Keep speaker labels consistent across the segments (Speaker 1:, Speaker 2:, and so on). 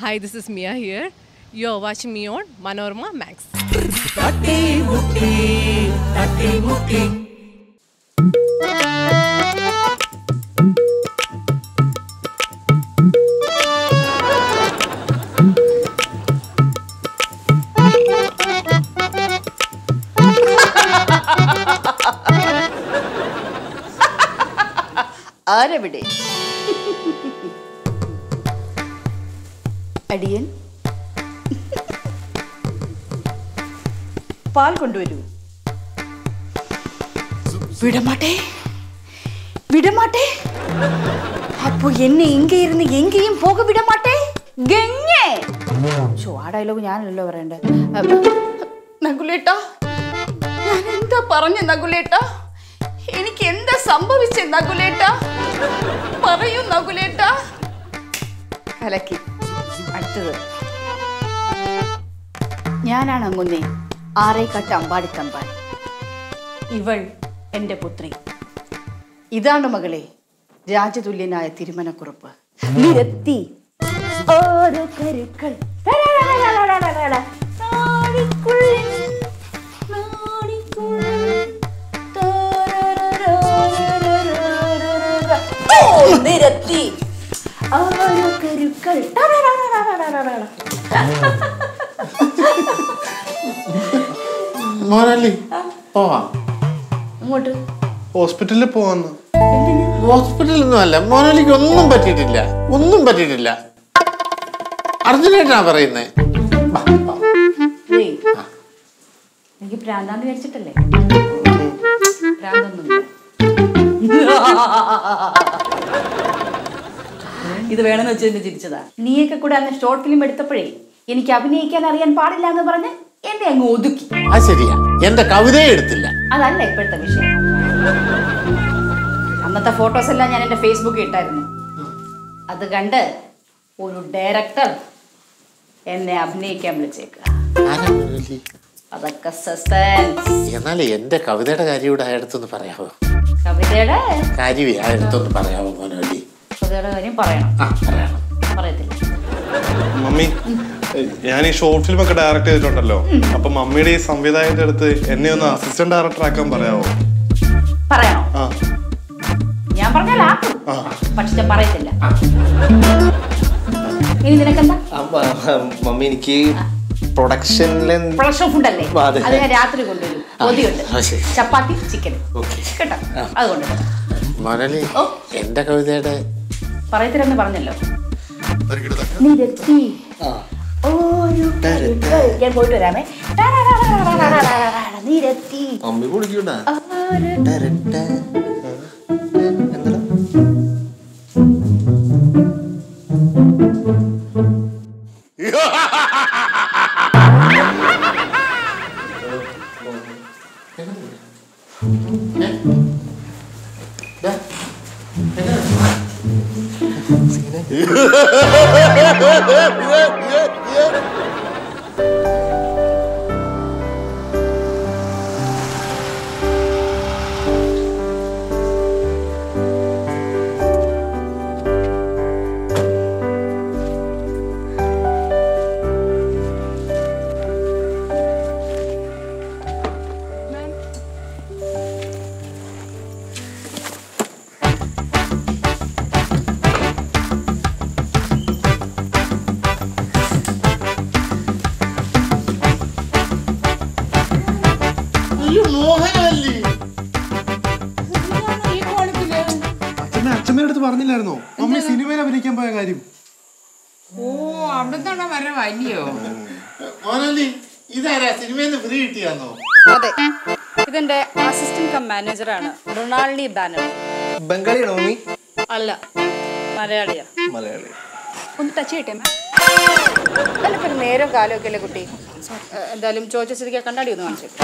Speaker 1: Hi, this is Mia here. You're watching me on Manorama Max.
Speaker 2: ആരെവിടെ അടിയൻ പാൽ കൊണ്ടുവരൂ விடமாட்டே விடமாட்டே அப்போ என்ன இங்க இருந்து எங்கேயும் போக விட மாட்டே ഗംഗേ ഷോ ആ ഡയലോഗ് ഞാനല്ലോ പറയണ്ടേ നകുലേട്ടാ ഞാൻ എന്താ പറഞ്ഞ നകുലേട്ടാ എനിക്ക് എന്താ സംഭവിച്ച നകുലേട്ടാ പറയൂ നകുലേട്ടാ കലക്കി അടുത്തത് ഞാനാണ് അങ്ങുന്നേ ആറേക്കട്ട് അമ്പാടിത്തമ്പാൻ ഇവൾ എൻ്റെ പുത്രി ഇതാണ് മകളെ രാജതുല്യനായ തിരുമനക്കുറുപ്പ് നിരത്തി ഓരോ കരുക്കൾ ടടടടടടടടട. നാടിക്കുള്ളിൽ, നാടിക്കുള്ളിൽ, താരരരരരരരരര. ഓ, നിരത്തി ഓരോ കരുക്കൾ ടടടടടടടടട.
Speaker 3: മോനല്ലി പോവാം
Speaker 2: അങ്ങോട്ട്
Speaker 3: ഹോസ്പിറ്റലിൽ പോവാന്ന് ഹോസ്പിറ്റലൊന്നും അല്ല മോനാലിക്ക് ഒന്നും പറ്റിയിട്ടില്ല ഒന്നും പറ്റിയിട്ടില്ല അർജുനായിട്ടാ പറയുന്നേ
Speaker 2: ഏയ്, എനിക്ക് പ്രാന്താന്ന് വിചാരിച്ചിട്ടല്ലേ പ്രാന്തൊന്നുമില്ല ഇത് വേണമെന്ന് വെച്ച് എന്നെ ചിരിച്ചതാ നീയൊക്കെ കൂടെ അന്ന് ഷോർട്ട് ഫിലിം എടുത്തപ്പോഴേ എനിക്ക് അഭിനയിക്കാൻ അറിയാൻ പാടില്ല എന്ന് പറഞ്ഞ് എന്നെ അങ്ങ് ഒതുക്കി
Speaker 3: അത് ശരിയാ എന്റെ കവിതയെ എടുത്തില്ല
Speaker 2: അതല്ല ഇപ്പോഴത്തെ വിഷയം അന്നത്തെ ഫോട്ടോസ് എല്ലാം ഞാൻ എൻ്റെ ഫേസ്ബുക്കിൽ ഇട്ടായിരുന്നു അത് കണ്ട് ഒരു ഡയറക്ടർ എന്നെ അഭിനയിക്കാൻ വിളിച്ചേക്കുക
Speaker 3: ആരാ മോനാലി?
Speaker 2: അതൊക്കെ സസ്പെൻസ്
Speaker 3: എന്നാലേ എന്റെ കവിതയുടെ കാര്യം ഇവിടെ അയാളടുത്തൊന്ന് പറയാവോ
Speaker 2: കവിതയുടെ
Speaker 3: കാര്യമേ അയാളടുത്തൊന്ന് പറയാവോ മോനോലി
Speaker 2: കവിതയുടെ കാര്യം പറയണം
Speaker 3: ആ പറയണം
Speaker 2: പറയത്തില്ല
Speaker 4: മമ്മി ഞാൻ ഈ ഷോർട്ട് ഫിലിം ഒക്കെ ഡയറക്ട് ചെയ്തിട്ടുണ്ടല്ലോ അപ്പൊ മമ്മിയുടെ ഈ സംവിധായകന്റെ അടുത്ത് എന്നെ ഒന്ന് അസിസ്റ്റന്റ് ഡയറക്ടർ ആക്കാൻ പറയാവോ
Speaker 2: പറയണോ
Speaker 4: ആ
Speaker 2: ഞാൻ പറഞ്ഞാൽ ആക്കും
Speaker 4: ആ.
Speaker 2: പക്ഷെ ഞാൻ പറയത്തില്ല ഇനി നിനക്കെന്താ
Speaker 5: മമ്മി എനിക്ക് പ്രൊഡക്ഷനിലെ
Speaker 2: പ്രൊഡക്ഷൻ ഫുഡ് അല്ലേ
Speaker 5: ആ, അതെ.
Speaker 2: അത് ഞാൻ രാത്രി കൊണ്ടുവരും കൊതിയുണ്ട്
Speaker 5: ആ, ശരി.
Speaker 2: ചപ്പാത്തി ചിക്കൻ
Speaker 5: ഓക്കെ
Speaker 2: കേട്ടോ അത് കൊണ്ടുവരും
Speaker 3: മോനലി
Speaker 2: ഓ.
Speaker 3: എന്റെ കവിതയുടെ
Speaker 2: പറയത്തില്ലെന്ന് പറഞ്ഞല്ലോ നിരത്തി ഓരോ കരുക്കൾ. ഞാൻ പോയിട്ട് വരാമേ നിരത്തി
Speaker 5: മമ്മി പൊളിക്കൂടാ
Speaker 2: ഓരോ
Speaker 5: എന്താ
Speaker 3: അയ്യോ മോഹനമല്ലി
Speaker 4: അച്ഛനെ അച്ഛൻ്റെ അടുത്ത് പറഞ്ഞില്ലായിരുന്നോ മമ്മി സിനിമയിൽ അഭിനയിക്കാൻ പോയ കാര്യം
Speaker 6: ഓ അവിടുന്നാണോ വരവ് അല്ലയോ
Speaker 3: മോനല്ലി ഇതാരാ സിനിമയിൽ നിന്ന് ഫ്രീ കിട്ടിയാന്നോ
Speaker 7: അതെ ഇതെന്റെ അസിസ്റ്റന്റ് കം മാനേജറാണ് റൊണാൾഡി ബാനർ
Speaker 5: ബംഗാളിയാണോ മമ്മി
Speaker 7: അല്ല മലയാളിയാ
Speaker 5: മലയാളി
Speaker 7: ഒന്ന് ടച്ച് ചെയ്യട്ടെ മാം അതൊക്കെ ഒരു നേരം കാലമൊക്കെ അല്ലേ കുട്ടി ഏഹ്, എന്തായാലും ചോദിച്ച സ്ഥിതിക്ക് ആ കണ്ണാടി ഒന്ന് കാണിച്ചു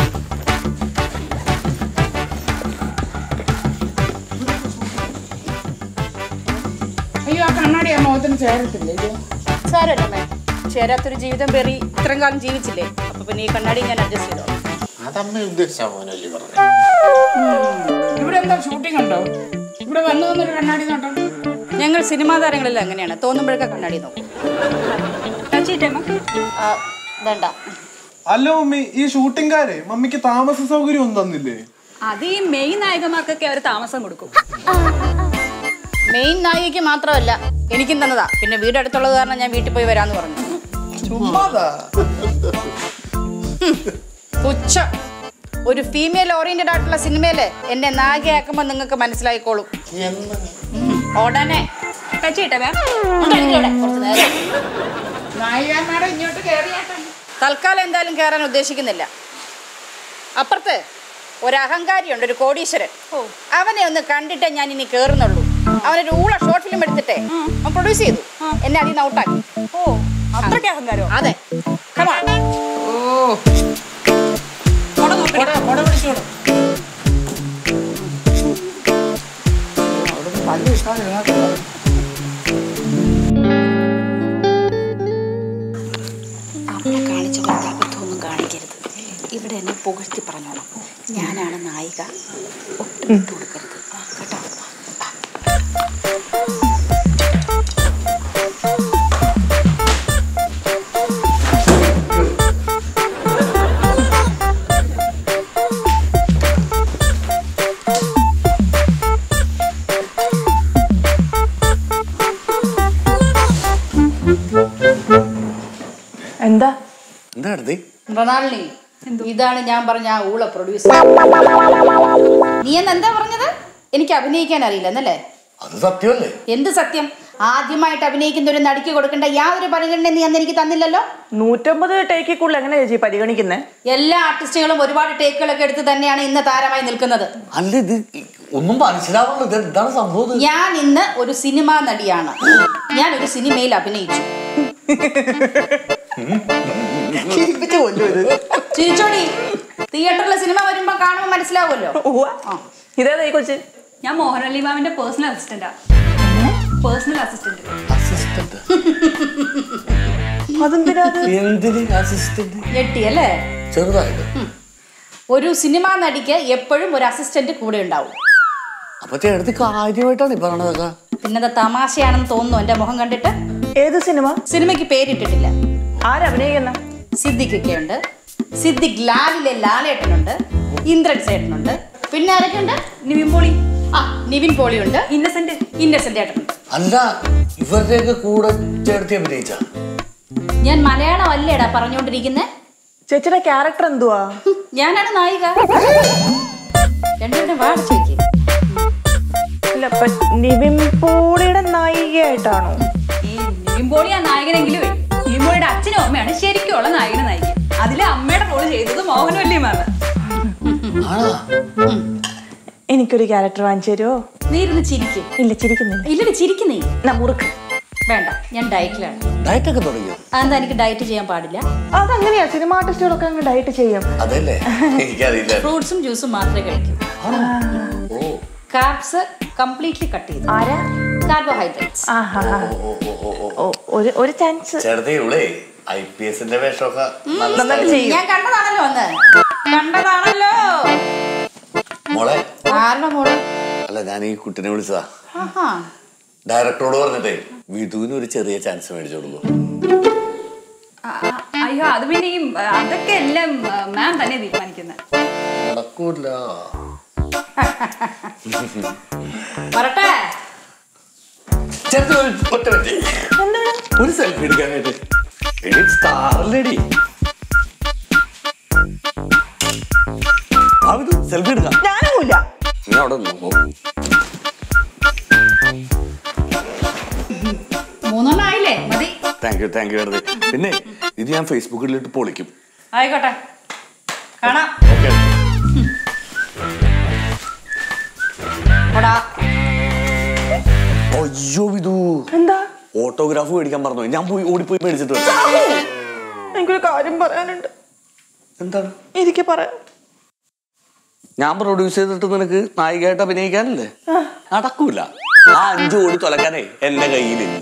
Speaker 6: അയ്യോ ആ കണ്ണാടി ആ മുഖത്തിന് ചേരത്തില്ലേ ഇത്
Speaker 7: സാരല്ല മാം ചേരാത്തൊരു ജീവിതം പേറി ഇത്രയും കാലം ജീവിച്ചില്ലേ അപ്പൊ പിന്നെ ഈ കണ്ണാടി ഞാൻ അഡ്ജസ്റ്റ് ചെയ്തോ
Speaker 3: അതമ്മ ഉദ്ദേശിച്ച മോനല്ലി പറഞ്ഞു
Speaker 6: ഇവിടെ എന്താ ഷൂട്ടിംഗ് ഉണ്ടോ ഇവിടെ വന്നു വന്നൊരു കണ്ണാടി നോട്ടം
Speaker 7: ഞങ്ങൾ സിനിമാ താരങ്ങളെല്ലാം അങ്ങനെയാണ് തോന്നുമ്പോഴൊക്കെ കണ്ണാടി നോക്കും
Speaker 8: കഴിച്ചിട്ടേമ്മ
Speaker 2: ആ, വേണ്ട
Speaker 4: അല്ല മമ്മി ഈ ഷൂട്ടിംഗുകാരെ മമ്മിക്ക് താമസ സൗകര്യം ഒന്നും തന്നില്ലേ
Speaker 8: അത് ഈ മെയിൻ നായകന്മാർക്കൊക്കെ അവർ താമസം കൊടുക്കും
Speaker 2: മെയിൻ നായികയ്ക്ക് മാത്രമല്ല എനിക്കും തന്നതാ പിന്നെ വീടടുത്തുള്ളത് കാരണം ഞാൻ വീട്ടിൽ പോയി വരാന്ന് പറഞ്ഞു പുച്ഛം ഒരു ഫീമെയിൽ ഓറിയന്റഡ് ആയിട്ടുള്ള സിനിമയില് എന്നെ നായികയാക്കുമ്പോ നിങ്ങൾക്ക് മനസ്സിലായിക്കോളും ഉം, ഉടനെ
Speaker 8: കഴിച്ചിട്ടേമ്മ
Speaker 2: ഒന്ന് എഴുതി ഇവിടെ, കുറച്ച് നേരം.
Speaker 6: നായികന്മാരെ ഇങ്ങോട്ട് കയറിയാട്ടെ
Speaker 2: തൽക്കാലം എന്തായാലും കയറാൻ ഉദ്ദേശിക്കുന്നില്ല അപ്പുറത്ത് ഒരു അഹങ്കാരിയുണ്ട് ഒരു കോടീശ്വരൻ അവനെ ഒന്ന് കണ്ടിട്ടേ ഞാൻ ഇനി കേറുന്നുള്ളൂ അവനൊരു ഊള ഷോർട്ട് ഫിലിം എടുത്തിട്ടേ അവൻ പ്രൊഡ്യൂസ് ചെയ്തു എന്നെ അതിൽ നിന്ന് ഔട്ടാക്കി
Speaker 8: ഓ അത്രയ്ക്ക് അഹങ്കാരോ
Speaker 2: അതെ Come on.
Speaker 6: കൊട കൊട പിടിച്ചോടും പല്ല് ഇഷ്ടമാണ് ഇതിനകത്തുള്ളത്.
Speaker 2: അവളെ കാണിച്ച പോലത്തെ അബദ്ധമൊന്നും കാണിക്കരുത് ഇവിടെ എന്നെ പുകഴ്ത്തി പറഞ്ഞോളാം ഞാനാണ് നായിക ഒട്ടും വിട്ടു കൊടുക്കരുത് ആ, കേട്ടോ ആ.
Speaker 9: എന്താ
Speaker 5: എന്താ അടുത്ത്
Speaker 2: മൃണാളിനി ഇതാണ് ഞാൻ പറഞ്ഞ ആ ഊള പ്രൊഡ്യൂസർ നീ എന്ന് എന്താ പറഞ്ഞത് എനിക്ക് അഭിനയിക്കാൻ അറിയില്ല എന്നല്ലേ
Speaker 5: അത് സത്യമല്ലേ
Speaker 2: എന്ത് സത്യം ആദ്യമായിട്ട് അഭിനയിക്കുന്ന ഒരു നടിക്ക് കൊടുക്കേണ്ട യാതൊരു പരിഗണന നീ അന്ന് എനിക്ക് തന്നില്ലല്ലോ
Speaker 9: നൂറ്റമ്പത് ടേക്കിൽ കൂടുതൽ എങ്ങനെ ചേച്ചി പരിഗണിക്കുന്നേ
Speaker 2: എല്ലാ ആർട്ടിസ്റ്റുകളും ഒരുപാട് ടേക്കുകളൊക്കെ എടുത്ത് തന്നെയാണ് ഇന്ന് താരമായി നിൽക്കുന്നത്
Speaker 5: അല്ല ഇത് ഒന്നും മനസ്സിലാവുള്ളൂ ഇത് എന്താണ് സംഭവം ഇത്?
Speaker 2: ഞാൻ ഇന്ന് ഒരു സിനിമാ നടിയാണ് ഞാൻ ഒരു സിനിമയിൽ അഭിനയിച്ചു ചിരിച്ചോടി തിയേറ്ററിലെ സിനിമ വരുമ്പോ കാണുമ്പോൾ മനസ്സിലാവുമല്ലോ
Speaker 9: ഇതേതാ ഈ കൊച്ച്
Speaker 8: ഞാൻ മോഹൻലാലി മാമിന്റെ പേഴ്സണൽ അസിസ്റ്റന്റാ പേഴ്സണൽ അസിസ്റ്റന്റ്
Speaker 5: അസിസ്റ്റന്റ്
Speaker 9: അതെന്തിനാ അത്
Speaker 5: എന്തിന് അസിസ്റ്റന്റ്
Speaker 2: ഞെട്ടി അല്ലേ
Speaker 5: ചെറുതായിട്ട്
Speaker 2: ഒരു സിനിമാ നടിക്ക് എപ്പോഴും ഒരു അസിസ്റ്റന്റ് കൂടെ ഉണ്ടാവും
Speaker 5: അപ്പൊ ചേട്ടത്തി കാര്യമായിട്ടാണ് ഈ പറയണതൊക്കെ
Speaker 2: പിന്നത് തമാശയാണെന്ന് തോന്നുന്നു എന്റെ മുഖം കണ്ടിട്ട്
Speaker 9: ഏത് സിനിമ
Speaker 2: സിനിമയ്ക്ക് പേരിട്ടിട്ടില്ല
Speaker 9: ആരഭിനയിക്കുന്ന
Speaker 2: സിദ്ദിഖൊക്കെ ഉണ്ട് സിദ്ദിഖ് ലാലിലെ ലാലേട്ടനുണ്ട് ഇന്ദ്രൻ സേട്ടനുണ്ട് പിന്നെ ആരൊക്കെയുണ്ട്
Speaker 8: നിവിൻ പോളി
Speaker 2: ആ നിവിൻ പോളിയുണ്ട്
Speaker 8: ഇന്നസെന്റ്
Speaker 2: ഇന്നസെന്റ് ഏട്ടനുണ്ട്
Speaker 5: അല്ല ഇവരുടെയൊക്കെ കൂടെ ചേർത്തി അഭിനയിച്ച
Speaker 2: ഞാൻ മലയാളം അല്ലേടാ പറഞ്ഞുകൊണ്ടിരിക്കുന്നത്
Speaker 9: ചേച്ചിയുടെ ക്യാരക്ടർ എന്തുവാ
Speaker 2: ഞാനാണ് നായിക രണ്ടുപേരുടെ വാടിച്ചു വെക്ക്
Speaker 9: ഇല്ല ഇപ്പൊ നിവിൻ പോളിയുടെ നായികയായിട്ടാണോ
Speaker 8: ഈ നിവിൻ പോളിയാ നായകനെങ്കിലും നിവിൻ പോളിയുടെ അച്ഛനും അമ്മയാണ് ശരിക്കുള്ള നായകനെ നായിക അതിലെ അമ്മയുടെ റോള് ചെയ്തത് മോഹൻവല്ലിയുമാണ്
Speaker 5: ആണോ
Speaker 9: എനിക്കൊരു ക്യാരക്ടർ വാങ്ങിച്ചു തരുമോ
Speaker 2: നീ ഇരുന്ന് ചിരിക്കും
Speaker 9: ഇല്ല ചിരിക്കുന്നില്ല
Speaker 2: ഇല്ലടി ചിരിക്കുന്നേ
Speaker 9: എന്നാ മുറുക്ക്
Speaker 2: വേണ്ട ഞാൻ ഡയറ്റിലാണ്
Speaker 5: ഡയറ്റൊക്കെ തുടങ്ങിയോ
Speaker 2: അതെന്താ എനിക്ക് ഡയറ്റ് ചെയ്യാൻ പാടില്ല
Speaker 9: അതങ്ങനെയാ സിനിമ ആർട്ടിസ്റ്റുകളൊക്കെ അങ്ങ് ഡയറ്റ് ചെയ്യും
Speaker 5: അതല്ലേ എനിക്കറിയില്ല
Speaker 2: ഫ്രൂട്ട്സും ജ്യൂസും മാത്രമേ കഴിക്കൂ
Speaker 5: ഓ
Speaker 2: കാർബ്സ് കംപ്ലീറ്റ്ലി കട്ട് ചെയ്തു
Speaker 9: ആരാ
Speaker 2: കാർബോഹൈഡ്രേറ്റ്സ്
Speaker 9: ആഹാ
Speaker 5: ഓ ഓ ഓ ഓ
Speaker 9: ഓ ഒരു ഒരു ചാൻസ്
Speaker 5: ചേട്ടത്തി ഇവളേ ഐ പി എസിന്റെ വേഷമൊക്കെ നല്ല
Speaker 9: നന്നായിട്ട്
Speaker 5: style.
Speaker 9: ചെയ്യും
Speaker 2: ഞാൻ കണ്ടതാണല്ലോ അന്ന് കണ്ടതാണല്ലോ
Speaker 5: മോളെ
Speaker 2: ആരുടെ മോള്
Speaker 5: അല്ല ഞാൻ ഈ കുട്ടിനെ വിളിച്ചതാ
Speaker 2: ആഹാ
Speaker 5: ഡയറക്ടറോട് പറഞ്ഞിട്ടേ വിധുവിന് ഒരു ചെറിയ ചാൻസ് മേടിച്ചു കൊടുക്കും
Speaker 8: അയ്യോ അത് പിന്നെ ഈ അതൊക്കെ എല്ലാം മാം തന്നെ തീരുമാനിക്കുന്നത്
Speaker 5: നടക്കൂല
Speaker 2: വരട്ടെ
Speaker 5: ചേട്ടത്തി ഒരു ഒറ്റ പറ്റി ഒരു സെൽഫി എടുക്കാനായിട്ട് എടി സ്റ്റാറിലടി ആ വിധു സെൽഫി എടുക്കാം
Speaker 9: ഞാനൊന്നുമില്ല
Speaker 5: നീ അവിടെ നിന്നോ
Speaker 2: മൂന്നെണ്ണം ആയില്ലേ മതി
Speaker 5: താങ്ക് യു താങ്ക് യു വെറുതെ പിന്നെ ഇത് ഞാൻ ഫേസ്ബുക്കിലിട്ട് പൊളിക്കും
Speaker 2: ആയിക്കോട്ടെ കാണാം
Speaker 5: ഓക്കെ
Speaker 2: എടാ
Speaker 5: അയ്യോ വിധു
Speaker 9: എന്താ
Speaker 5: ഓട്ടോഗ്രാഫ് മേടിക്കാൻ പറഞ്ഞു ഞാൻ പോയി ഓടിപ്പോയി മേടിച്ചിട്ട് വരാം.
Speaker 9: എനിക്കൊരു കാര്യം പറയാനുണ്ട്
Speaker 5: എന്താണ്
Speaker 9: എനിക്ക് പറയാം
Speaker 5: ഞാൻ പ്രൊഡ്യൂസ് ചെയ്തിട്ട് നിനക്ക് നായികയായിട്ട് അഭിനയിക്കാനല്ലേ നടക്കൂല ആ അഞ്ചു കോടി തുലക്കാനേ എന്റെ കയ്യിലില്ല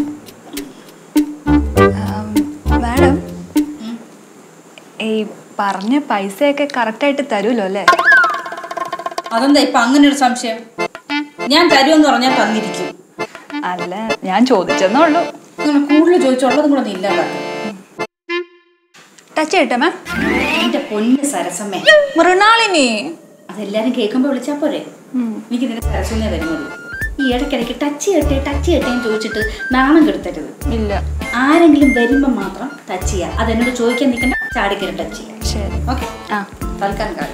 Speaker 8: മാഡം ഈ പറ പറഞ്ഞ പൈസയൊക്കെ കറക്റ്റായിട്ട് തരുമല്ലോ അല്ലേ
Speaker 2: അതെന്താ ഇപ്പൊ അങ്ങനെ ഒരു സംശയം ഞാൻ തരുമെന്ന് പറഞ്ഞാൽ തന്നിരിക്കും
Speaker 8: അല്ല ഞാൻ ചോദിച്ചെന്നേ ഉള്ളൂ
Speaker 2: അങ്ങനെ കൂടുതൽ ചോദിച്ചുള്ളതും കൂടെ ഒന്ന് ഇല്ലാതാക്കും
Speaker 8: ടച്ച് ചെയ്യട്ടെ മാം
Speaker 2: എന്റെ പൊന്ന് സരസമ്മേ
Speaker 8: മൃണാളിനി
Speaker 2: അതെല്ലാരും കേൾക്കുമ്പോ വിളിച്ചാ പോരെ എനിക്ക് നിന്റെ സരസ്വനെ വരുന്നുള്ളൂ ഈ ഇടയ്ക്കിടയ്ക്ക് ടച്ച് ചെയ്യട്ടെ ടച്ച് ചെയ്യട്ടെ എന്ന് ചോദിച്ചിട്ട് നാണം കെടുത്തരുത്
Speaker 8: ഇല്ല
Speaker 2: ആരെങ്കിലും വരുമ്പോ മാത്രം ടച്ച് ചെയ്യാം അതെന്നോട് ചോദിക്കാൻ നിൽക്കണ്ട ചാടിക്കറി ടച്ച് ചെയ്യാം
Speaker 8: ശരി
Speaker 2: ഓക്കെ
Speaker 8: ആ
Speaker 2: തൽക്കാലം കാര്യം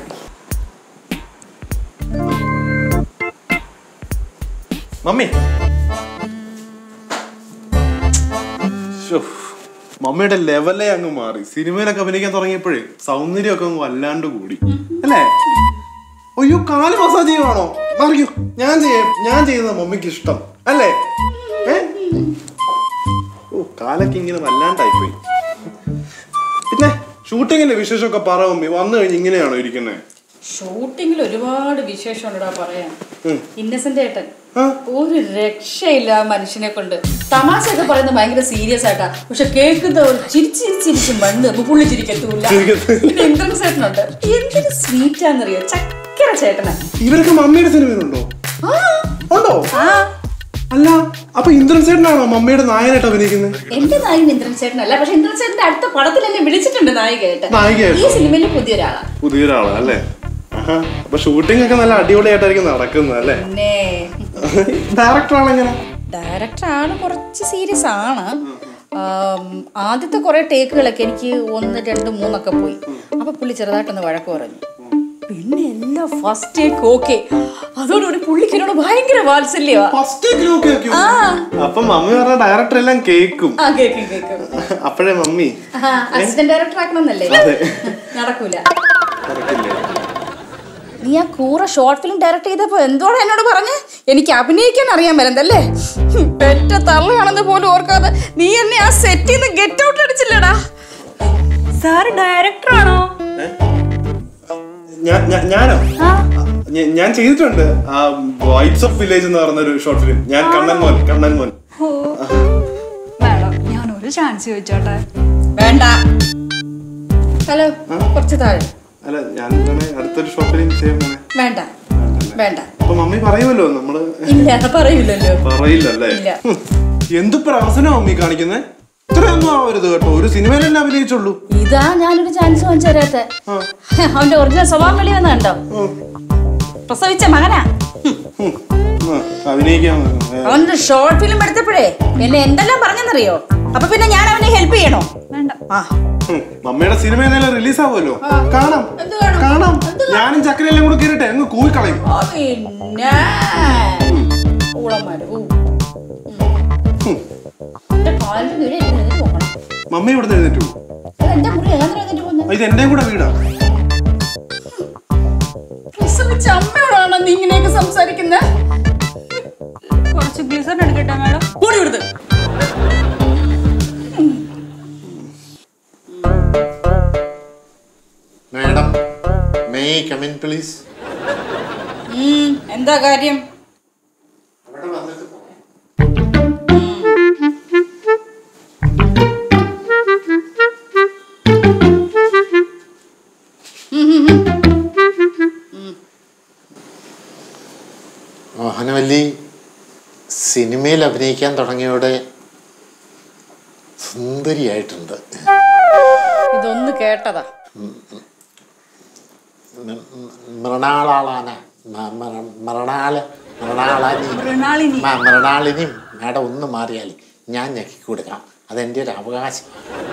Speaker 4: മമ്മി ശ്ശോ, മമ്മിയുടെ ലെവലേ അങ്ങ് മാറി സിനിമയിലൊക്കെ അഭിനയിക്കാൻ തുടങ്ങിയപ്പോഴേ സൗന്ദര്യമൊക്കെ അങ്ങ് വല്ലാണ്ട് കൂടി അല്ലേ അയ്യോ കാല് മസാജ് ചെയ്യുവാണോ അറിയോ ഞാൻ ചെയ്യാം ഞാൻ ചെയ്യുന്ന മമ്മിക്ക് ഇഷ്ടം അല്ലേ ഏ ഓ കാലൊക്കെ ഇങ്ങനെ വല്ലാണ്ടായിപ്പോയി പിന്നെ ഷൂട്ടിങ്ങിന്റെ വിശേഷമൊക്കെ പറ മമ്മി വന്നു കഴിഞ്ഞ് ഇങ്ങനെയാണോ ഇരിക്കുന്നത്
Speaker 2: ഷൂട്ടിങ്ങിൽ ഒരുപാട് വിശേഷമുണ്ടടാ പറയാൻ
Speaker 4: ഉം.
Speaker 2: ഇന്നസെന്റ് ഏട്ടൻ
Speaker 4: ആ.
Speaker 2: ഒരു രക്ഷയില്ല ആ മനുഷ്യനെ കൊണ്ട് തമാശയൊക്കെ പറയുന്നത് ഭയങ്കര സീരിയസ് ആയിട്ടാ പക്ഷെ കേൾക്കുന്ന ഒരു ചിരിച്ച് ചിരിച്ച് ചിരിച്ച് മണ്ണ് അപ്പൊ പുള്ളി ചിരിക്കത്തൂല്ല
Speaker 4: ചിരിക്കത്തൂല്ല.
Speaker 2: പിന്നെ ഇന്ദ്രൻ ചേട്ടനുണ്ട് എന്തൊരു സ്വീറ്റാന്നറിയോ ചക്കര ചേട്ടനാ
Speaker 4: ഇവരൊക്കെ മമ്മിയുടെ സിനിമയിലുണ്ടോ ഉണ്ടോ അല്ല അപ്പൊ ഇന്ദ്രൻ ചേട്ടനാണോ മമ്മിയുടെ നായനായിട്ട് അഭിനയിക്കുന്നത്
Speaker 2: എന്റെ നായകൻ ഇന്ദ്രൻ ചേട്ടനല്ല പക്ഷെ ഇന്ദ്രൻ ചേട്ടന്റെ അടുത്ത പടത്തിൽ എന്നെ വിളിച്ചിട്ടുണ്ട് നായികയായിട്ട്
Speaker 4: നായികയായിട്ട്?
Speaker 2: ഈ സിനിമയിൽ പുതിയൊരാളാ
Speaker 4: പുതിയൊരാളാ അല്ലേ ആഹാ. അപ്പൊ ഷൂട്ടിംഗ് ഒക്കെ നല്ല അടിപൊളിയായിട്ടായിരിക്കും നടക്കുന്നത് അല്ലേ
Speaker 2: പിന്നെ
Speaker 4: ഡയറക്ടർ ആണെങ്ങനെ
Speaker 2: ഡയറക്ടർ ആണ് കുറച്ച് സീരിയസ് ആണ് ആം, ആദ്യത്തെ കുറെ ടേക്കുകളൊക്കെ എനിക്ക് ഒന്ന് രണ്ട് മൂന്നൊക്കെ പോയി അപ്പൊ പുള്ളി ചെറുതായിട്ടൊന്ന് വഴക്ക് പറഞ്ഞു പിന്നെ എല്ലാം ഫസ്റ്റ് ടേക്ക് ഓക്കെ അതോടുകൂടി പുള്ളിക്ക് എന്നോട് ഭയങ്കര വാത്സല്യമാ
Speaker 4: ഫസ്റ്റ്
Speaker 2: ആ
Speaker 4: അപ്പൊ മമ്മി പറഞ്ഞ ഡയറക്ടർ എല്ലാം കേക്കും
Speaker 2: ആ കേക്കും കേക്കും
Speaker 4: അപ്പോഴേ മമ്മി
Speaker 2: അസിസ്റ്റന്റ് ഡയറക്ടർ ആക്കണമെന്നല്ലേ
Speaker 4: അതെ.
Speaker 2: നടക്കൂല
Speaker 4: നടക്കില്ലേ?
Speaker 2: നീ ആ കൂറ ഷോർട്ട് ഫിലിം ഡയറക്ട് ചെയ്തപ്പോ എന്തോടെ എന്നോട് പറഞ്ഞ് എനിക്ക് അഭിനയിക്കാൻ അറിയാൻ വരുന്നല്ലേ പെറ്റ തള്ളയാണെന്ന് പോലും ഓർക്കാതെ നീ എന്നെ ആ സെറ്റിൽ നിന്ന് ഗെറ്റ് ഔട്ട് അടിച്ചില്ലടാ
Speaker 8: സാർ ഡയറക്ടറാണോ
Speaker 4: ഞാ- ഞാ- ഞാനോ ഞ- ഞാൻ ചെയ്തിട്ടുണ്ട് ആ വൈറ്റ്സ് ഓഫ് വില്ലേജ് എന്ന് പറഞ്ഞ ഒരു ഷോർട്ട് ഫിലിം ഞാൻ കണ്ണൻ മോൻ കണ്ണൻ മോൻ
Speaker 8: മാഡം ഞാൻ ഒരു ചാൻസ് ചോദിച്ചോട്ടെ
Speaker 2: വേണ്ട ഹലോ കുറച്ച് താഴെ
Speaker 4: അല്ല ഞാൻ വേണേ അടുത്തൊരു ഷോർട്ട് ഫിലിം ചെയ്യാൻ പോണേ
Speaker 2: വേണ്ട വേണ്ട
Speaker 4: അപ്പൊ മമ്മി പറയുമല്ലോ നമ്മള്
Speaker 2: ഇല്ല പറയൂലല്ലോ
Speaker 4: പറയില്ലല്ലേ
Speaker 2: ഇല്ല.
Speaker 4: ഹും. എന്ത് പ്രഹസനം മമ്മി കാണിക്കുന്നേ ഇത്രയൊന്നും ആവരുത് കേട്ടോ ഒരു സിനിമയിലല്ലേ അഭിനയിച്ചുള്ളൂ
Speaker 2: ഇതാ ഞാനൊരു ചാൻസ് വാങ്ങിച്ചു തരാത്ത അവന്റെ ഒറിജിനൽ സ്വഭാവം വെളി വന്ന കണ്ടോ പ്രസവിച്ച മകനാ
Speaker 4: ഹും. ആ, അഭിനയിക്കാൻ ഏ,
Speaker 2: അവന്റെ ഷോർട്ട് ഫിലിം എടുത്തപ്പോഴേ എന്നെ എന്തെല്ലാം പറഞ്ഞെന്നറിയോ അപ്പൊ പിന്നെ ഞാൻ അവനെ ഹെൽപ്പ് ചെയ്യണോ
Speaker 8: വേണ്ട
Speaker 2: ആ
Speaker 4: ഹും. മമ്മിയുടെ സിനിമ എന്നാലും റിലീസ് ആവുമല്ലോ കാണാം
Speaker 2: എന്ത് കാണാം?
Speaker 4: കാണാം ഞാനും ചക്കരയെല്ലാം കൂടെ കയറിട്ടെ അങ്ങ് കൂവിക്കളയും
Speaker 2: ആ, പിന്നെ ഊളന്മാര് ഊ. ഉം. എന്റെ കാലിന്റെ ദൂരെ എനിക്ക് എഴുന്നേറ്റ് പോകണം
Speaker 4: മമ്മി ഇവിടെ എഴുന്നേറ്റു
Speaker 2: അത് എന്റെ മുറി എങ്ങനെ എഴുന്നേറ്റ് പോകുന്നത്
Speaker 4: ഇത് എന്റെയും കൂടെ വീടാ
Speaker 2: പ്രസവിച്ച അമ്മയോടാണോ നീ ഇങ്ങനെയൊക്കെ സംസാരിക്കുന്നത്
Speaker 8: കുറച്ച് ഗ്ലിസറിൻ എടുക്കട്ടെ മാഡം
Speaker 2: കൂടി വിടുത്
Speaker 3: മാഡം മേ കമിൻ പ്ലീസ്
Speaker 2: എന്താ കാര്യം
Speaker 3: അവിടെ വന്നിട്ട് പോകാം മോഹനവല്ലി സിനിമയിൽ അഭിനയിക്കാൻ തുടങ്ങിയോടെ സുന്ദരിയായിട്ടുണ്ട്
Speaker 2: ഇതൊന്ന് കേട്ടതാ
Speaker 3: മ- മ- മൃണാളാളാന മ- മൃ- മൃണാള മൃണാളാനി
Speaker 8: മൃണാളിനി.
Speaker 3: മ- മൃണാളിനിയും മാഡം ഒന്ന് മാറിയാൽ ഞാൻ ഞെക്കി കൊടുക്കാം അതെൻ്റെ ഒരു അവകാശം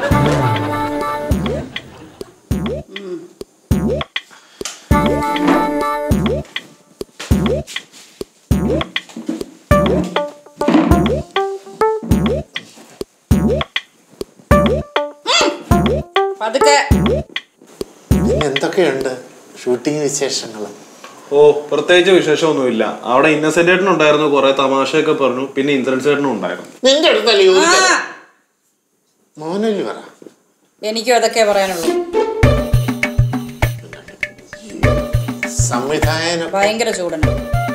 Speaker 2: പതുക്കെ
Speaker 3: ഇനി എന്തൊക്കെയുണ്ട് ഷൂട്ടിംഗ് വിശേഷങ്ങൾ
Speaker 4: ഓ പ്രത്യേകിച്ച് വിശേഷമൊന്നുമില്ല അവിടെ ഇന്നസെന്റ് ചേട്ടൻ ഉണ്ടായിരുന്നു കുറെ തമാശയൊക്കെ പറഞ്ഞു പിന്നെ ഇന്ദ്രൻസ് ചേട്ടനും ഉണ്ടായിരുന്നു
Speaker 3: നിന്റെ അടുത്തല്ലേ ചോദിച്ചത് മോഹനല്ലി പറ
Speaker 2: എനിക്കും അതൊക്കെ പറയാനുള്ളൂ
Speaker 3: സംവിധായകൻ
Speaker 2: ഭയങ്കര ചൂടുണ്ട്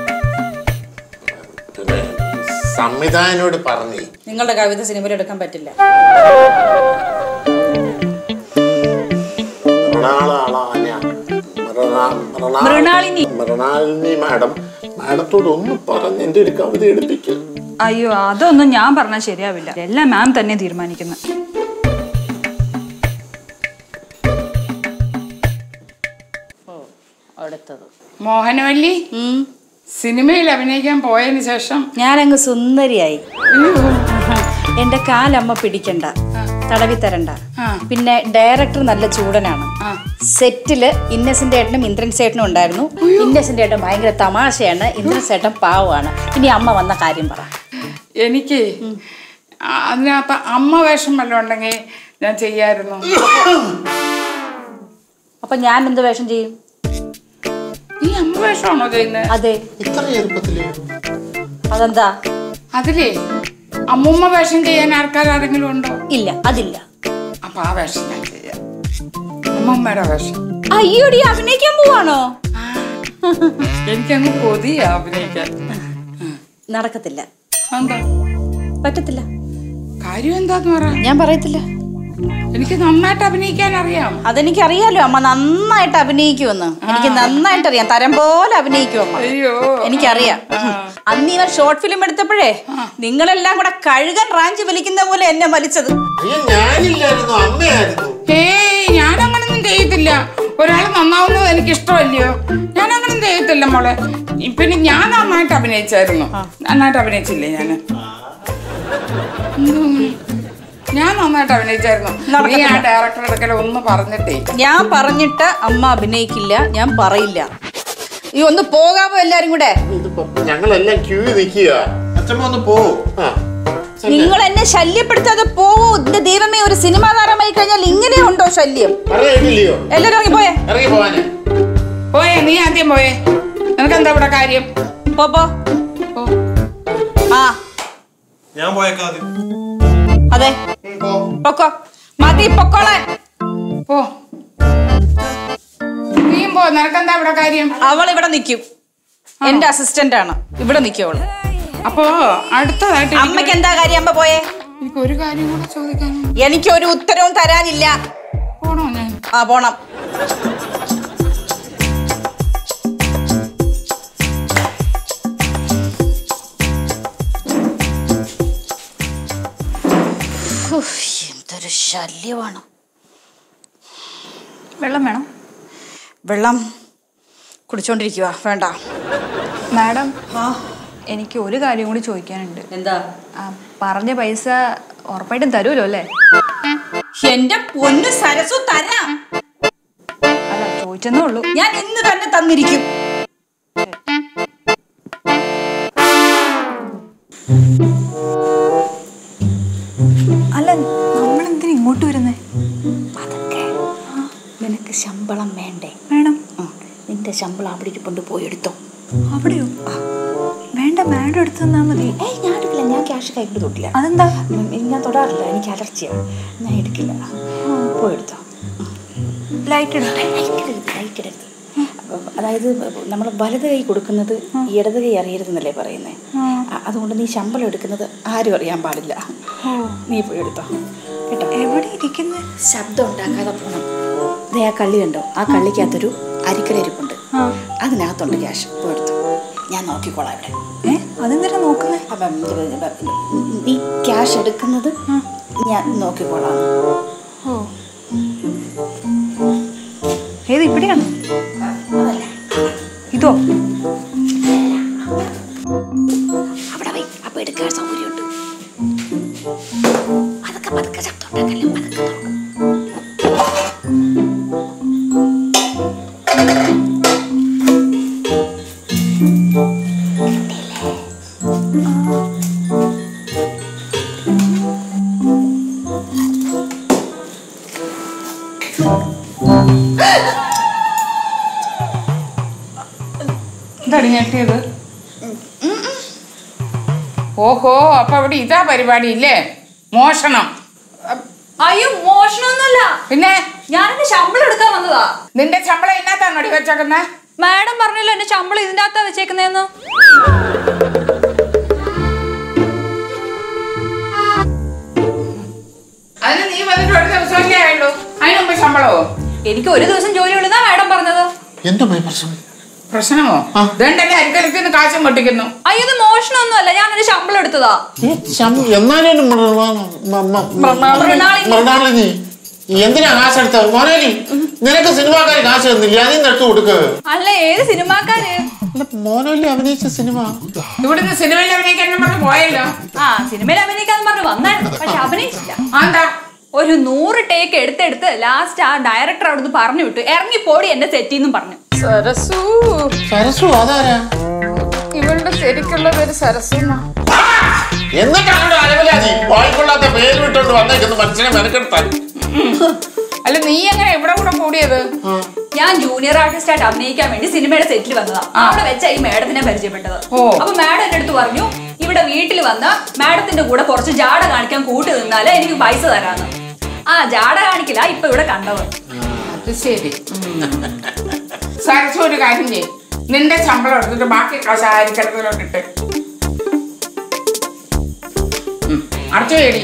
Speaker 3: പിന്നെ സംവിധായകനോട് പറഞ്ഞേ
Speaker 2: നിങ്ങളുടെ കവിത സിനിമയിൽ എടുക്കാൻ പറ്റില്ല
Speaker 3: മൃണാള
Speaker 8: മൃണാളിനി
Speaker 3: മൃണാളിനി മാഡം മാഡത്തോട് ഒന്ന് പറഞ്ഞ് എന്റെ ഒരു കവിത എടുപ്പിക്കും
Speaker 8: അയ്യോ അതൊന്നും ഞാൻ പറഞ്ഞാൽ ശരിയാവില്ല എല്ലാം മാം തന്നെ തീരുമാനിക്കുന്നത്
Speaker 2: അടുത്തത്
Speaker 6: മോഹനവല്ലി സിനിമയിൽ അഭിനയിക്കാൻ പോയതിന് ശേഷം
Speaker 2: ഞാനങ്ങ് സുന്ദരിയായി എന്റെ കാലമ്മ പിടിക്കണ്ട തടവി തരണ്ട പിന്നെ ഡയറക്ടർ നല്ല ചൂടനാണ് സെറ്റില് ഇന്നസെന്റ് ഏട്ടനും ഇന്ദ്രൻ സേട്ടനും ഉണ്ടായിരുന്നു ഇന്നസെന്റ് ഏട്ടൻ ഭയങ്കര തമാശയാണ് ഇന്ദ്രൻ സേട്ടൻ പാവമാണ് ഇനി അമ്മ വന്ന കാര്യം പറ
Speaker 6: എനിക്ക് ആ- അതിനകത്ത് അമ്മ വേഷം വല്ലതും ഉണ്ടെങ്കിൽ ഞാൻ ചെയ്യായിരുന്നു
Speaker 2: അപ്പൊ ഞാൻ എന്ത് വേഷം ചെയ്യും
Speaker 6: നീ അമ്മ വേഷമാണോ ചെയ്യുന്നത്
Speaker 2: അതെ
Speaker 3: ഇത്ര ചെറുപ്പത്തില്
Speaker 2: അതെന്താ
Speaker 6: അതിലേ അമ്മൂമ്മ വേഷം ചെയ്യാൻ ആൾക്കാരാരെങ്കിലും ഉണ്ടോ
Speaker 2: ഇല്ല അതില്ല
Speaker 6: അപ്പൊ ആ വേഷം ഞാൻ ചെയ്യാം അമ്മമ്മയുടെ വേഷം
Speaker 2: അയ്യോടി അഭിനയിക്കാൻ പോവാണോ
Speaker 6: എനിക്കങ്ങ് കൊതിയാ അഭിനയിക്കാൻ
Speaker 2: നടക്കത്തില്ല
Speaker 6: എന്താ
Speaker 2: പറ്റത്തില്ല
Speaker 6: കാര്യം എന്താന്ന് പറ
Speaker 2: ഞാൻ പറയത്തില്ല
Speaker 6: എനിക്ക് നന്നായിട്ട് അഭിനയിക്കാൻ അറിയാം
Speaker 2: അതെനിക്ക് അറിയാലോ അമ്മ നന്നായിട്ട് അഭിനയിക്കുമെന്ന് എനിക്ക് നന്നായിട്ട് അറിയാം തരം പോലെ അഭിനയിക്കും അമ്മ
Speaker 6: അയ്യോ
Speaker 2: എനിക്കറിയാം അന്ന് ഇവൻ ഷോർട്ട് ഫിലിം എടുത്തപ്പോഴേ നിങ്ങളെല്ലാം കൂടെ കഴുകൻ റാഞ്ചി വലിക്കുന്ന പോലെ എന്നെ വലിച്ചത്
Speaker 3: അയ്യോ ഞാനില്ലായിരുന്നു അമ്മയായിരുന്നു
Speaker 6: ഏയ് ഞാൻ അങ്ങനൊന്നും ചെയ്യത്തില്ല ഒരാൾ നന്നാവുന്നത് എനിക്ക് ഇഷ്ടമല്ലയോ ഞാൻ അങ്ങനൊന്നും ചെയ്യത്തില്ല മോളെ ഈ പിന്നെ ഞാൻ നന്നായിട്ട് അഭിനയിച്ചായിരുന്നു നന്നായിട്ട് അഭിനയിച്ചില്ലേ ഞാൻ ഞാൻ നന്നായിട്ട് അഭിനയിച്ചായിരുന്നു നീ ആ ഡയറക്ടർ എടുക്കല ഒന്ന് പറഞ്ഞിട്ടേ
Speaker 2: ഞാൻ പറഞ്ഞിട്ട് അമ്മ അഭിനയിക്കില്ല ഞാൻ പറയില്ല ഈ ഒന്ന് പോകാമോ എല്ലാരും കൂടെ
Speaker 3: ഇതിപ്പോ ഞങ്ങളെല്ലാം ക്യൂ നിൽക്കുക
Speaker 4: അച്ഛമ്മ ഒന്ന് പോ
Speaker 3: ആ
Speaker 2: നിങ്ങൾ എന്നെ ശല്യപ്പെടുത്താതെ പോവൂ എന്റെ ദൈവമേ ഒരു സിനിമാ താരമായി കഴിഞ്ഞാൽ ഇങ്ങനെയുണ്ടോ ശല്യം
Speaker 3: അറിയില്ലയോ
Speaker 2: എല്ലാരും ഇറങ്ങി പോയേ
Speaker 3: ഇറങ്ങി പോവാന്
Speaker 6: പോയേ നീ ആദ്യം പോയേ നിനക്ക് എന്താ ഇവിടെ കാര്യം
Speaker 2: പോ പോ
Speaker 6: പോ.
Speaker 2: ആ
Speaker 4: ഞാൻ പോയേക്കാതെ
Speaker 2: അതെ പൊക്കോ മതി പൊക്കോളെ
Speaker 6: പോ നീയും പോ നിനക്കെന്താ ഇവിടെ കാര്യം
Speaker 2: അവൾ ഇവിടെ നിൽക്കും എന്റെ അസിസ്റ്റന്റ് ആണ് ഇവിടെ നിൽക്കും അവള്
Speaker 6: അപ്പോ അടുത്തതായിട്ട് എനിക്ക്
Speaker 2: അമ്മയ്ക്ക് എന്താ കാര്യം അമ്മ പോയേ
Speaker 6: എനിക്ക് ഒരു കാര്യം കൂടെ ചോദിക്കാനുണ്ട്
Speaker 2: എനിക്ക് ഒരു ഉത്തരവും തരാനില്ല
Speaker 6: പോണോ ഞാൻ
Speaker 2: ആ പോണം ഉഫ്, എന്തൊരു ശല്യമാണ്
Speaker 8: വെള്ളം വേണം
Speaker 2: വെള്ളം കുടിച്ചോണ്ടിരിക്കുക വേണ്ട
Speaker 8: മാഡം എനിക്ക് ഒരു കാര്യം കൂടി ചോദിക്കാനുണ്ട്
Speaker 2: എന്താ
Speaker 8: ആ, പറഞ്ഞ പൈസ ഉറപ്പായിട്ടും തരുമല്ലോ അല്ലേ
Speaker 2: എന്റെ പൊന്നു സരസു തരാം
Speaker 8: അല്ല ചോദിച്ചെന്നേ ഉള്ളൂ
Speaker 2: ഞാൻ ഇന്ന് തന്നെ തന്നിരിക്കും
Speaker 8: അല്ല നമ്മളെന്തിനാ ഇങ്ങോട്ട് വരുന്നേ
Speaker 2: അതൊക്കെ നിനക്ക് ശമ്പളം വേണ്ടേ
Speaker 8: വേണം
Speaker 2: ആ, നിന്റെ ശമ്പളം അവിടെ ഇരിപ്പുണ്ട് പോയി എടുത്തോ
Speaker 8: അവിടെയോ വേണ്ട മാഡം എടുത്തു തന്നാ മതി
Speaker 2: ഏയ് ഞാൻ എടുക്കില്ല ഞാൻ ക്യാഷ് കൈകൊണ്ട് തൊട്ടില്ല
Speaker 8: അതെന്താ
Speaker 2: ഉം, ഞാൻ തൊടാറില്ല എനിക്ക് അലർജിയാണ് ഞാൻ എടുക്കില്ല പോയി എടുത്തോ
Speaker 8: ലൈറ്റ് ഇടാം
Speaker 2: ലൈറ്റ് ഇടരുത് ലൈറ്റ് ഇടരുത് അപ്പം അതായത് നമ്മൾ വലത് കൈ കൊടുക്കുന്നത് ഇടത് കൈ അറിയരുതെന്നല്ലേ പറയുന്നത് അതുകൊണ്ട് നീ ശമ്പളം എടുക്കുന്നത് ആരും അറിയാൻ പാടില്ല നീ പോയി എടുത്തോ കേട്ടോ
Speaker 8: എവിടെ ഇരിക്കുന്നത്
Speaker 2: ശബ്ദം ഉണ്ടാക്കാതെ പോകണം ദേ ആ കള്ളി കണ്ടോ ആ കള്ളിക്കകത്തൊരു അരിക്കലരിപ്പുണ്ട് അതിനകത്തുണ്ട് ക്യാഷ് പോയി എടുത്തു ഞാൻ നോക്കിക്കോളാം ഇവിടെ
Speaker 8: ഏ അതെന്തിനാ നോക്കുന്നേ
Speaker 2: അപ്പം ഇത് ഇത് നീ ക്യാഷ് എടുക്കുന്നത് ഞാൻ നോക്കിക്കോളാം
Speaker 8: ഓ ഏത് ഇവിടെയാണ് ഇതോ
Speaker 2: അവിടെ വൈ അപ്പം എടുക്കാൻ സൗകര്യമുണ്ട് അതൊക്കെ പതുക്കെ ശബ്ദം ഉണ്ടാക്കല്ലോ പതുക്കെ തുറക്കും
Speaker 6: എന്താണ് ഞെട്ടിയത് ഓഹോ അപ്പൊ അവിടെ ഇതാ പരിപാടി ഇല്ലേ മോഷണം
Speaker 8: അയ്യോ മോഷണമൊന്നുമല്ല
Speaker 6: പിന്നെ
Speaker 8: ഞാനെന്റെ ശമ്പളം എടുക്കാൻ വന്നതാ
Speaker 6: നിന്റെ ശമ്പളം എന്നാത്താണോ അടി വെച്ചേക്കുന്നത്
Speaker 8: മാഡം പറഞ്ഞല്ലോ എന്റെ ശമ്പളം ഇതിന്റെ അകത്താ വെച്ചേക്കുന്നതെന്ന്
Speaker 6: അതിന് നീ വന്നിട്ട് ഒരു ദിവസമല്ലേ ആയുള്ളൂ അതിന് മുമ്പ് ശമ്പളമോ
Speaker 8: എനിക്ക് ഒരു ദിവസം ജോലി ഉള്ളതാ മാഡം പറഞ്ഞത്
Speaker 3: എന്റെ മൈ പ്രശ്നം
Speaker 6: പ്രശ്നമോ ഇതെണ്ടല്ലേ അരിക്കലത്തിൽ നിന്ന് കാശും പൊട്ടിക്കുന്നു
Speaker 8: അയ്യോ ഇത് മോഷണമൊന്നുമല്ല ഞാൻ ഒരു ശമ്പളം എടുത്തതാ
Speaker 3: ഈ ശം- എന്നാലും മൃ- മ- മ-
Speaker 8: മൃണാളിനി.
Speaker 3: മൃണാളിനി എന്തിനാ കാശ് എടുത്തത് മോനാലി നിനക്ക് സിനിമാക്കാർ കാശ് തന്നില്ല അതിൽ നിന്ന് എടുത്തു കൊടുക്ക്
Speaker 8: അല്ല ഏത് സിനിമാക്കാര്
Speaker 3: അല്ല, മോനോലി അഭിനയിച്ച സിനിമ
Speaker 6: ഇവിടുന്ന് സിനിമയിൽ അഭിനയിക്കാൻ പറഞ്ഞ് പോയല്ലോ
Speaker 8: ആ സിനിമയിൽ അഭിനയിക്കാന്ന് പറഞ്ഞു വന്നായിരുന്നു പക്ഷെ അഭിനയിച്ചില്ല
Speaker 6: ആന്താ
Speaker 8: ഒരു നൂറ് ടേക്ക് എടുത്തെടുത്ത് ലാസ്റ്റ് ആ ഡയറക്ടർ അവിടുന്ന് പറഞ്ഞു വിട്ടു ഇറങ്ങി പോടി എന്റെ സെറ്റിന്നും പറഞ്ഞു
Speaker 7: സരസു
Speaker 3: സരസു അതാരാ
Speaker 7: ഇവളുടെ ശരിക്കുള്ള പേര് സരസു എന്നാ.
Speaker 3: എന്നിട്ടാണ് അലവലാതി വായിക്കൊള്ളാത്ത പേര് വിട്ടോണ്ട് വന്നേക്കുന്ന മനുഷ്യനെ മെനക്കെടുത്താൻ
Speaker 6: അല്ല നീ എങ്ങനെ എവിടെ കൂടെ കൂടിയത്
Speaker 8: ഞാൻ ജൂനിയർ ആർട്ടിസ്റ്റ് ആയിട്ട് അഭിനയിക്കാൻ വേണ്ടി സിനിമയുടെ സെറ്റിൽ വന്നതാ അവിടെ വെച്ച ഈ മാഡത്തിനെ പരിചയപ്പെട്ടത്
Speaker 6: ഓ.
Speaker 8: അപ്പൊ മാഡം എന്റെ അടുത്ത് പറഞ്ഞു ഇവിടെ വീട്ടിൽ വന്ന് മാഡത്തിന്റെ കൂടെ കുറച്ച് ജാട കാണിക്കാൻ കൂട്ടി നിന്നാലേ എനിക്ക് പൈസ തരാന്ന് ആ ജാട കാണിക്കില്ല ഇപ്പൊ ഇവിടെ കണ്ടത്
Speaker 6: അത് ശരി സരസു ഒരു കാര്യം ചെയ്യും നിന്റെ ശമ്പളം എടുത്തിട്ട് ബാക്കി കാശ് അരിക്കലത്തിലോട്ട് ഇട്ട് ഉം, അടച്ചു വേടി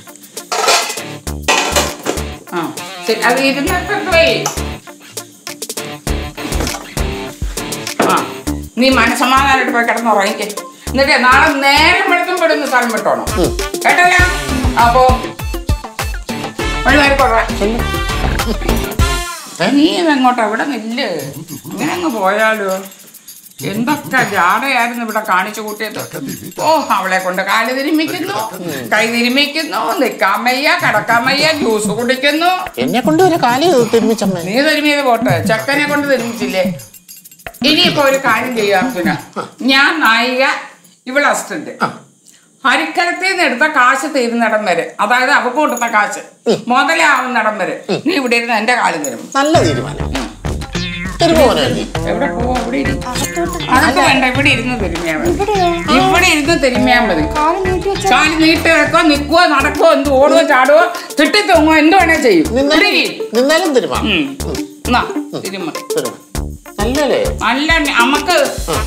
Speaker 6: ആ ശരി അത് ഇരുന്നിട്ട് പോയി ആ നീ മനസമാധാനമായിട്ട് പോയി കിടന്നുറങ്ങിക്കേ എന്നിട്ട് നാളെ നേരം വെളുത്തും പെടുന്ന സ്ഥലം വിട്ടോണം കേട്ടല്ല അപ്പോ വഴി മാറിക്കോട്ടെ നീ ഇതെങ്ങോട്ടാ ഇവിടെ നില്ല് ഇങ്ങനെ അങ്ങ് പോയാലോ എന്തൊക്കെ ജാടയായിരുന്നു ഇവിടെ കാണിച്ചു കൂട്ടിയത് ഓ അവളെ കൊണ്ട് കാല് തിരുമിക്കുന്നു കൈ തിരുമിക്കുന്നു നിക്കാൻ വയ്യ കിടക്കാൻ വയ്യ ജ്യൂസ് കുടിക്കുന്നു
Speaker 3: എന്നെ കൊണ്ട് ഒരു കാലി തിരുമിച്ചമ്മ
Speaker 6: നീ തിരുമിയത് പോട്ടെ ചെക്കനെ കൊണ്ട് തിരുമിച്ചില്ലേ ഇനിയിപ്പോ ഒരു കാര്യം ചെയ്യാം അർജുന ഞാൻ നായിക ഇവൾ അസിസ്റ്റന്റ് ഹരിക്കലത്തിൽ നിന്ന് എടുത്ത കാശ് തീരുന്നിടം വരെ അതായത് അവക്ക് കൊടുത്ത കാശ് മുതലാവുന്നിടം വരെ നീ ഇവിടെ ഇരുന്ന് എന്റെ കാല് തരും
Speaker 3: നല്ല തീരുമാനം തരുമോ മോനാലി
Speaker 6: എവിടെ പോവാ ഇവിടെ ഇരി. അതൊക്കെ വേണ്ട ഇവിടെ ഇരുന്ന് തിരുമ്മിയാ മതി ഇവിടെ ഇരുന്ന് തിരുമ്മിയാ മതി കാല് നീട്ടി വെക്കോ നിക്കുവോ നടക്കുവോ എന്ത് ഓടുവോ ചാടുവോ തിട്ടി തൂങ്ങോ എന്ത് വേണേ ചെയ്യും ഇവിടെ
Speaker 3: നിന്നാലും
Speaker 6: ഇരി.
Speaker 3: നിന്നാലും തരുമാ
Speaker 6: ഉം. എന്നാ, തിരുമ്മ
Speaker 3: തരുമാ നല്ലല്ലേ
Speaker 6: നല്ല നമുക്ക്